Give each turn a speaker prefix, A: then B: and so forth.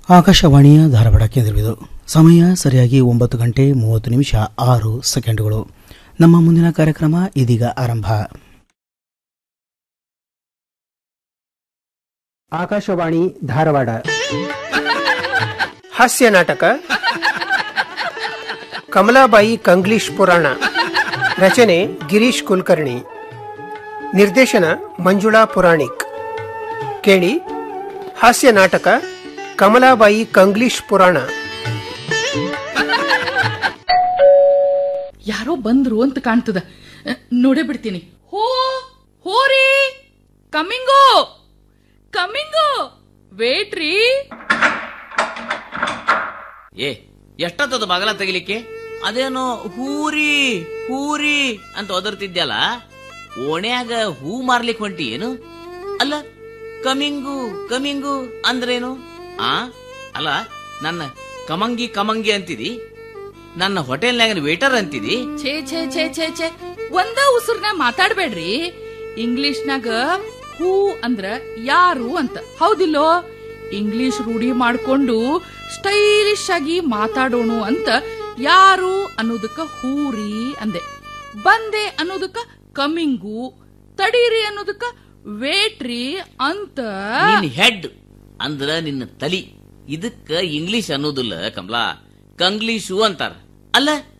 A: ಆಕಾಶವಾಣಿಯ ಧಾರವಾಡ ಕೇಂದ್ರವಿದು ಸಮಯ ಸರಿಯಾಗಿ ಒಂಬತ್ತು ಗಂಟೆ ಮೂವತ್ತು ನಿಮಿಷ ಆರು ಸೆಕೆಂಡುಗಳು ನಮ್ಮ ಮುಂದಿನ ಕಾರ್ಯಕ್ರಮ ಇದೀಗ ಆರಂಭ
B: ಆಕಾಶವಾಣಿ ಧಾರವಾಡ
C: ಹಾಸ್ಯ ನಾಟಕ ಕಮಲಾಬಾಯಿ ಕಂಗ್ಲೀಷ್ ಪುರಾಣ ರಚನೆ ಗಿರೀಶ್ ಕುಲಕರ್ಣಿ ನಿರ್ದೇಶನ ಮಂಜುಳಾ ಪುರಾಣಿಕ್ ಕೇಳಿ ಹಾಸ್ಯ ನಾಟಕ ಕಮಲಾಬಾಯಿ ಕಂಗ್ಲೀಷ್ ಪುರಾಣ
D: ಯಾರೋ ಬಂದ್ರು ಅಂತ ಕಾಣ್ತದ ಅಹ್, ನೋಡೇ ಬಿಡ್ತೀನಿ ಹೋ ಹೋರಿ ಕಮ್ಮಿಂಗು ಕಮ್ಮಿಂಗು ವೇಟ್ರಿ
E: ಏ ಎಷ್ಟೊತ್ತದ ಬಾಗಲ ತೆಗಿಲಿಕ್ಕೆ ಅದೇನೋ ಹೂರಿ ಹೂರಿ ಅಂತ ಒದರ್ತಿದ್ಯಲ್ಲ ಓಣ್ಯಾಗ ಹೂ ಮಾರ್ಲಿಕ್ ಹೊಂಟಿ ಏನು ಅಲ್ಲ ಕಮಿಂಗು ಕಮಿಂಗು ಅಂದ್ರೇನು ಆ ಅಲ್ಲ ನನ್ನ ಕಮಂಗಿ ಕಮಂಗಿ ಅಂತಿದಿ ನನ್ನ ಹೋಟೆಲ್ನಾಗ ವೇಟರ್ ಅಂತಿದಿ
D: ಛೇ ಛೇ ಛೇ ಛೇ ಛೇ ಒಂದ ಉಸುರ್ನ ಮಾತಾಡ್ಬೇಡ್ರಿ ಇಂಗ್ಲಿಷ್ನಾಗ ಹೂ ಅಂದ್ರ ಯಾರು ಅಂತ ಹೌದಿಲ್ಲೋ ಇಂಗ್ಲಿಷ್ ರೂಢಿ ಮಾಡ್ಕೊಂಡು ಸ್ಟೈಲಿಶ್ ಆಗಿ ಮಾತಾಡೋಣ ಅಂತ ಯಾರು ಅನ್ನೋದಕ್ಕ ಹೂರಿ ಅಂದೆ ಬಂದೆ ಅನ್ನೋದಕ್ಕ ಕಮ್ಮಿಂಗು ತಡೀರಿ ಅನ್ನೋದಕ್ಕ ವೇಟ್ರಿ ಅಂತ
E: ನಿನ್ ಹೆಡ್ ಅಂದ್ರ ನಿನ್ನ ತಲಿ ಇದಕ್ಕ ಇಂಗ್ಲಿಷ್ ಅನ್ನೋದಿಲ್ಲ ಕಮಲಾ ಕಂಗ್ಲೀಷು ಅಂತಾರ ಅಲ್ಲ